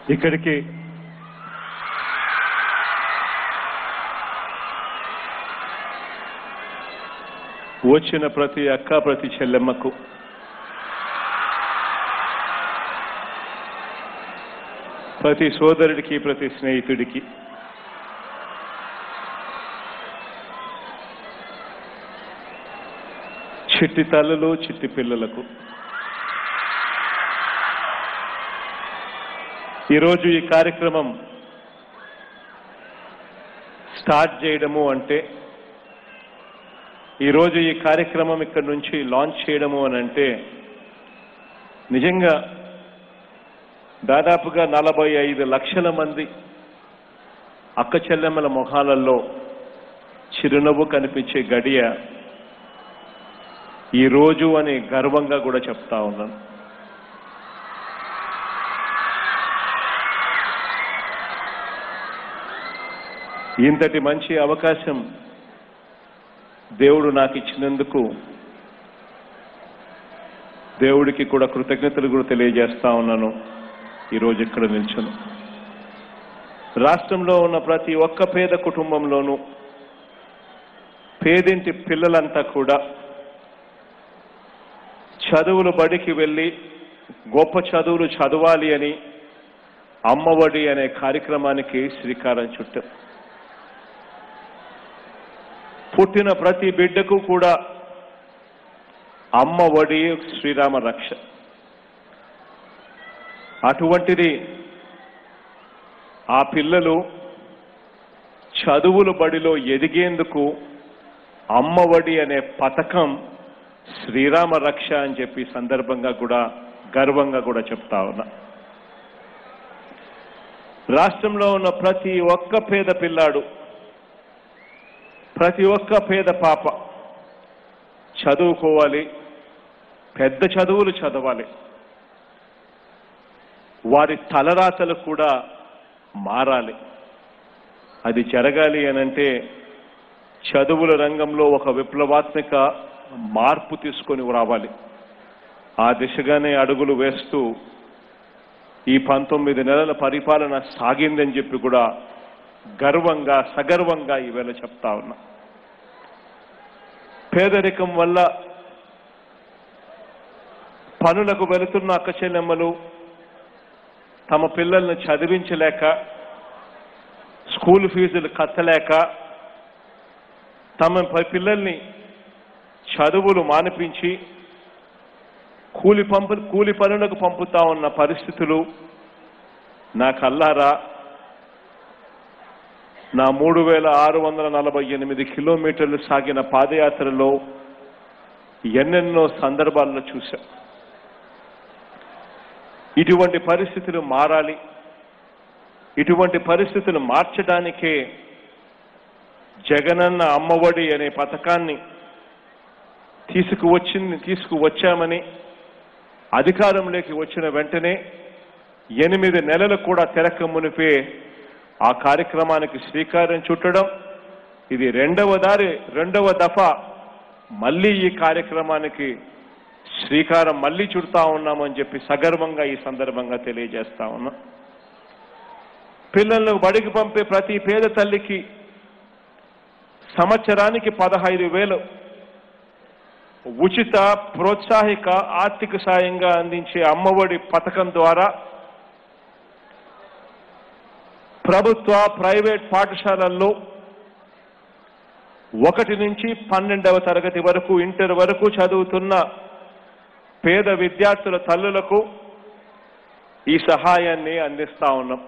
ఇక్కడికి వచ్చిన ప్రతి అక్క ప్రతి చెల్లెమ్మకు ప్రతి సోదరుడికి ప్రతి స్నేహితుడికి చిట్టి తల్లులు చిట్టి పిల్లలకు ఈరోజు ఈ కార్యక్రమం స్టార్ట్ చేయడము అంటే ఈరోజు ఈ కార్యక్రమం ఇక్కడ నుంచి లాంచ్ చేయడము అని అంటే నిజంగా దాదాపుగా నలభై ఐదు లక్షల మంది అక్క చెల్లెమ్మల మొహాలలో చిరునవ్వు కనిపించే గడియ ఈ రోజు అని గర్వంగా కూడా చెప్తా ఉన్నాను ఇంతటి మంచి అవకాశం దేవుడు నాకు ఇచ్చినందుకు దేవుడికి కూడా కృతజ్ఞతలు కూడా తెలియజేస్తా ఉన్నాను ఈరోజు ఇక్కడ నిల్చును రాష్ట్రంలో ఉన్న ప్రతి ఒక్క పేద కుటుంబంలోనూ పేదింటి పిల్లలంతా కూడా చదువులు బడికి వెళ్ళి గొప్ప చదువులు చదవాలి అని అమ్మఒడి అనే కార్యక్రమానికి శ్రీకారం చుట్టాం పుట్టిన ప్రతి బిడ్డకు కూడా అమ్మ ఒడి శ్రీరామ రక్ష అటువంటిది ఆ పిల్లలు చదువుల బడిలో ఎదిగేందుకు అమ్మ ఒడి అనే పథకం శ్రీరామ రక్ష అని చెప్పి సందర్భంగా కూడా గర్వంగా కూడా చెప్తా ఉన్నా రాష్ట్రంలో ఉన్న ప్రతి ఒక్క పేద పిల్లాడు ప్రతి ఒక్క పేద పాప చదువుకోవాలి పెద్ద చదువులు చదవాలి వారి తలరాతలు కూడా మారాలి అది జరగాలి అనంటే చదువుల రంగంలో ఒక విప్లవాత్మక మార్పు తీసుకొని రావాలి ఆ దిశగానే అడుగులు వేస్తూ ఈ పంతొమ్మిది నెలల పరిపాలన సాగిందని చెప్పి కూడా గర్వంగా సగర్వంగా ఈవేళ చెప్తా ఉన్నా పేదరికం వల్ల పనులకు వెళుతున్న అక్క చెల్లెమ్మలు తమ పిల్లల్ని చదివించలేక స్కూల్ ఫీజులు కట్టలేక తమ ప- పిల్లల్ని చదువులు మానిపించి కూలి పంపు కూలి పనులకు పంపుతా ఉన్న పరిస్థితులు నా కల్లారా నా మూడు వేల ఆరు వందల నలభై ఎనిమిది కిలోమీటర్లు సాగిన పాదయాత్రలో ఎన్నెన్నో సందర్భాల్లో చూశా ఇటువంటి పరిస్థితులు మారాలి ఇటువంటి పరిస్థితులు మార్చడానికే జగనన్న అమ్మఒడి అనే పథకాన్ని తీసుకువచ్చింది తీసుకువచ్చామని అధికారంలోకి వచ్చిన వెంటనే ఎనిమిది నెలలు కూడా తెరక మునిపే ఆ కార్యక్రమానికి శ్రీకారం చుట్టడం ఇది రెండవ దారి రెండవ దఫా మళ్ళీ ఈ కార్యక్రమానికి శ్రీకారం మళ్ళీ చుడతా ఉన్నామని చెప్పి సగర్వంగా ఈ సందర్భంగా తెలియజేస్తా ఉన్నా పిల్లలను బడికి పంపే ప్రతి పేద తల్లికి సంవత్సరానికి పదహైదు వేలు ఉచిత ప్రోత్సాహిక ఆర్థిక సాయంగా అందించే అమ్మఒడి పథకం ద్వారా ప్రభుత్వ ప్రైవేట్ పాఠశాలల్లో ఒకటి నుంచి పన్నెండవ తరగతి వరకు ఇంటర్ వరకు చదువుతున్న పేద విద్యార్థుల తల్లులకు ఈ సహాయాన్ని అందిస్తా ఉన్నాం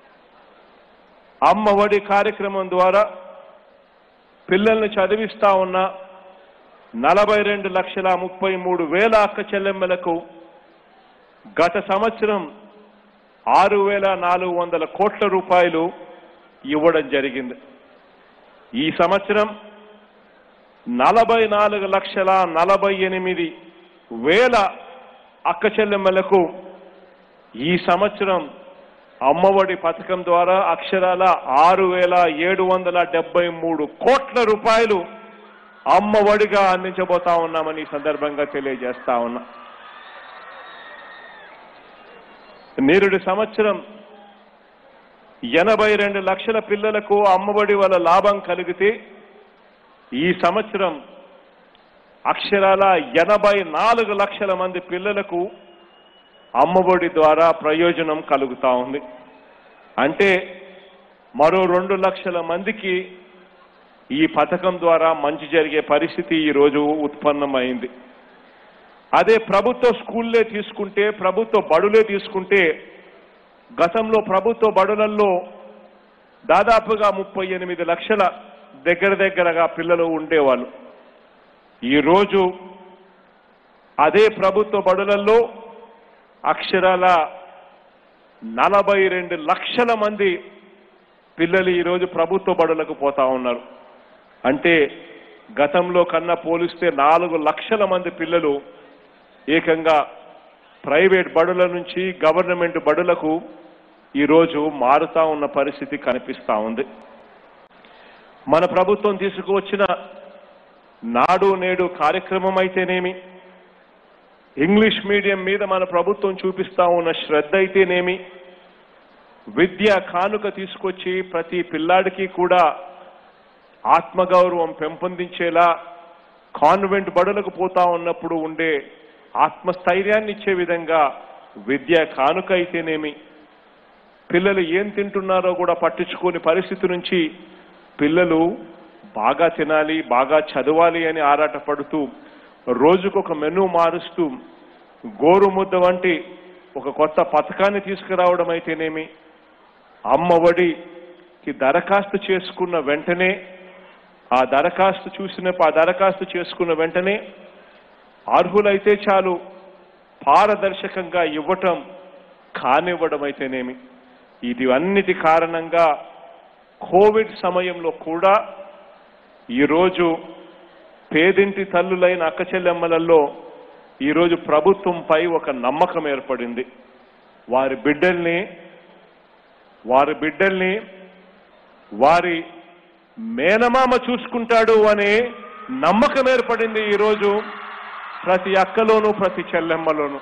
అమ్మ ఒడి కార్యక్రమం ద్వారా పిల్లల్ని చదివిస్తా ఉన్న నలభై రెండు లక్షల ముప్పై మూడు వేల అక్క చెల్లెమ్మలకు గత సంవత్సరం ఆరు వేల నాలుగు వందల కోట్ల రూపాయలు ఇవ్వడం జరిగింది ఈ సంవత్సరం నలభై నాలుగు లక్షల నలభై ఎనిమిది వేల అక్క చెల్లెమ్మలకు ఈ సంవత్సరం అమ్మఒడి పథకం ద్వారా అక్షరాల ఆరు వేల ఏడు వందల డెబ్బై మూడు కోట్ల రూపాయలు అమ్మఒడిగా అందించబోతా ఉన్నామని ఈ సందర్భంగా తెలియజేస్తా ఉన్నా నేరుడు సంవత్సరం ఎనభై రెండు లక్షల పిల్లలకు అమ్మఒడి వల్ల లాభం కలిగితే ఈ సంవత్సరం అక్షరాల ఎనభై నాలుగు లక్షల మంది పిల్లలకు అమ్మఒడి ద్వారా ప్రయోజనం కలుగుతా ఉంది అంటే మరో రెండు లక్షల మందికి ఈ పథకం ద్వారా మంచి జరిగే పరిస్థితి ఈరోజు ఉత్పన్నమైంది అదే ప్రభుత్వ స్కూల్లే తీసుకుంటే ప్రభుత్వ బడులే తీసుకుంటే గతంలో ప్రభుత్వ బడులలో దాదాపుగా ముప్పై ఎనిమిది లక్షల దగ్గర దగ్గరగా పిల్లలు ఉండేవాళ్ళు ఈరోజు అదే ప్రభుత్వ బడులలో అక్షరాల నలభై రెండు లక్షల మంది పిల్లలు ఈరోజు ప్రభుత్వ బడులకు పోతా ఉన్నారు అంటే గతంలో కన్నా పోలిస్తే నాలుగు లక్షల మంది పిల్లలు ఏకంగా ప్రైవేట్ బడుల నుంచి గవర్నమెంట్ బడులకు ఈరోజు మారుతా ఉన్న పరిస్థితి కనిపిస్తా ఉంది మన ప్రభుత్వం తీసుకువచ్చిన నాడు నేడు కార్యక్రమం అయితేనేమి ఇంగ్లీష్ మీడియం మీద మన ప్రభుత్వం చూపిస్తా ఉన్న శ్రద్ధ అయితేనేమి విద్య కానుక తీసుకొచ్చి ప్రతి పిల్లాడికి కూడా ఆత్మగౌరవం పెంపొందించేలా కాన్వెంట్ బడులకు పోతా ఉన్నప్పుడు ఉండే ఆత్మస్థైర్యాన్ని ఇచ్చే విధంగా విద్య కానుక అయితేనేమి పిల్లలు ఏం తింటున్నారో కూడా పట్టించుకోని పరిస్థితి నుంచి పిల్లలు బాగా తినాలి బాగా చదవాలి అని ఆరాటపడుతూ రోజుకొక మెనూ మారుస్తూ గోరుముద్ద వంటి ఒక కొత్త పథకాన్ని తీసుకురావడం అయితేనేమి అమ్మ ఒడికి దరఖాస్తు చేసుకున్న వెంటనే ఆ దరఖాస్తు చూసిన ఆ దరఖాస్తు చేసుకున్న వెంటనే అర్హులైతే చాలు పారదర్శకంగా ఇవ్వటం కానివ్వడం అయితేనేమి ఇది అన్నిటి కారణంగా కోవిడ్ సమయంలో కూడా ఈరోజు పేదింటి తల్లులైన అక్క చెల్లెమ్మలలో ఈరోజు ప్రభుత్వంపై ఒక నమ్మకం ఏర్పడింది వారి బిడ్డల్ని వారి బిడ్డల్ని వారి మేనమామ చూసుకుంటాడు అనే నమ్మకం ఏర్పడింది ఈరోజు ప్రతి అక్కలోనూ ప్రతి చెల్లెమ్మలోనూ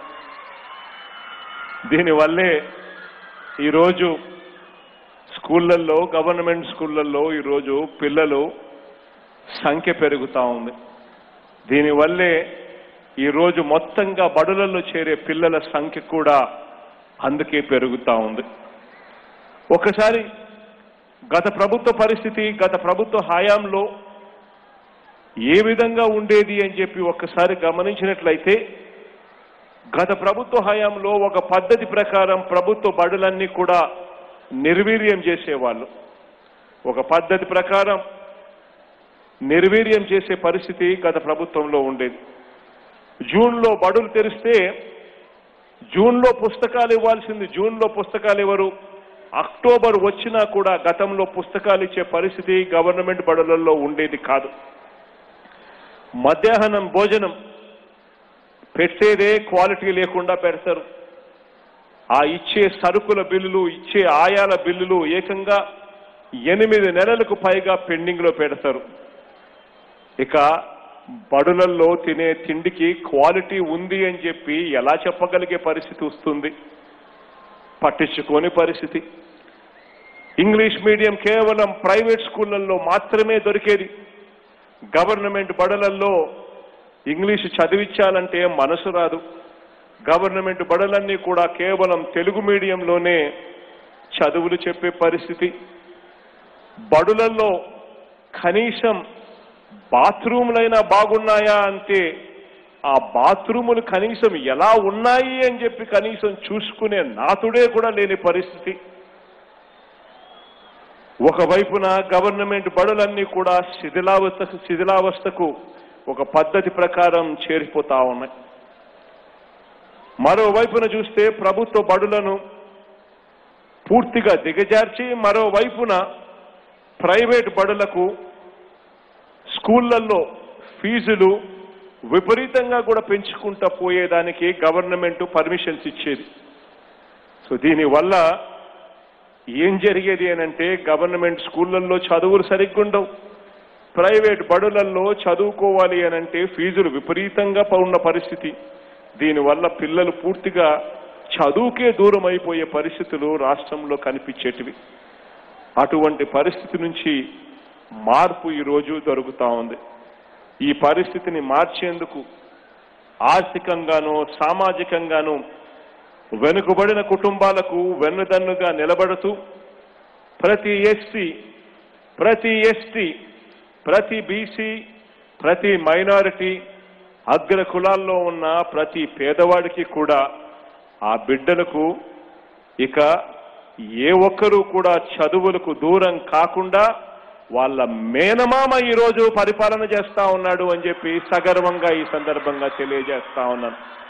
దీనివల్లే ఈరోజు స్కూళ్ళల్లో గవర్నమెంట్ స్కూళ్ళల్లో ఈరోజు పిల్లలు సంఖ్య పెరుగుతా ఉంది దీనివల్లే ఈరోజు మొత్తంగా బడులలో చేరే పిల్లల సంఖ్య కూడా అందుకే పెరుగుతా ఉంది ఒకసారి గత ప్రభుత్వ పరిస్థితి గత ప్రభుత్వ హయాంలో ఏ విధంగా ఉండేది అని చెప్పి ఒక్కసారి గమనించినట్లయితే గత ప్రభుత్వ హయాంలో ఒక పద్ధతి ప్రకారం ప్రభుత్వ బడులన్నీ కూడా నిర్వీర్యం చేసేవాళ్ళు ఒక పద్ధతి ప్రకారం నిర్వీర్యం చేసే పరిస్థితి గత ప్రభుత్వంలో ఉండేది జూన్లో బడులు తెరిస్తే జూన్లో పుస్తకాలు ఇవ్వాల్సింది జూన్లో పుస్తకాలు ఇవ్వరు అక్టోబర్ వచ్చినా కూడా గతంలో పుస్తకాలు ఇచ్చే పరిస్థితి గవర్నమెంట్ బడులలో ఉండేది కాదు మధ్యాహ్నం భోజనం పెట్టేదే క్వాలిటీ లేకుండా పెడతారు ఆ ఇచ్చే సరుకుల బిల్లులు ఇచ్చే ఆయాల బిల్లులు ఏకంగా ఎనిమిది నెలలకు పైగా పెండింగ్ లో పెడతారు ఇక బడులల్లో తినే తిండికి క్వాలిటీ ఉంది అని చెప్పి ఎలా చెప్పగలిగే పరిస్థితి వస్తుంది పట్టించుకోని పరిస్థితి ఇంగ్లీష్ మీడియం కేవలం ప్రైవేట్ స్కూళ్ళల్లో మాత్రమే దొరికేది గవర్నమెంట్ బడులల్లో ఇంగ్లీష్ చదివించాలంటే మనసు రాదు గవర్నమెంట్ బడులన్నీ కూడా కేవలం తెలుగు మీడియంలోనే చదువులు చెప్పే పరిస్థితి బడులలో కనీసం బాత్రూములైనా బాగున్నాయా అంటే ఆ బాత్రూములు కనీసం ఎలా ఉన్నాయి అని చెప్పి కనీసం చూసుకునే నాతుడే కూడా లేని పరిస్థితి ఒకవైపున గవర్నమెంట్ బడులన్నీ కూడా శిథిలావస్థకు శిథిలావస్థకు ఒక పద్ధతి ప్రకారం చేరిపోతా ఉన్నాయి మరోవైపున చూస్తే ప్రభుత్వ బడులను పూర్తిగా దిగజార్చి మరోవైపున ప్రైవేట్ బడులకు స్కూళ్లలో ఫీజులు విపరీతంగా కూడా పెంచుకుంటా పోయేదానికి గవర్నమెంట్ పర్మిషన్స్ ఇచ్చేది సో దీనివల్ల ఏం జరిగేది అనంటే గవర్నమెంట్ స్కూళ్ళల్లో చదువులు సరిగ్గా ఉండవు ప్రైవేట్ బడులల్లో చదువుకోవాలి అనంటే ఫీజులు విపరీతంగా ఉన్న పరిస్థితి దీనివల్ల పిల్లలు పూర్తిగా చదువుకే దూరం అయిపోయే పరిస్థితులు రాష్ట్రంలో కనిపించేటివి అటువంటి పరిస్థితి నుంచి మార్పు ఈరోజు జరుగుతా ఉంది ఈ పరిస్థితిని మార్చేందుకు ఆర్థికంగానూ సామాజికంగానూ వెనుకబడిన కుటుంబాలకు వెన్నుదన్నుగా నిలబడుతూ ప్రతి ఎస్సీ ప్రతి ఎస్టీ ప్రతి బీసీ ప్రతి మైనారిటీ అగ్ర కులాల్లో ఉన్న ప్రతి పేదవాడికి కూడా ఆ బిడ్డలకు ఇక ఏ ఒక్కరూ కూడా చదువులకు దూరం కాకుండా వాళ్ళ మేనమామ ఈరోజు పరిపాలన చేస్తా ఉన్నాడు అని చెప్పి సగర్వంగా ఈ సందర్భంగా తెలియజేస్తా ఉన్నాను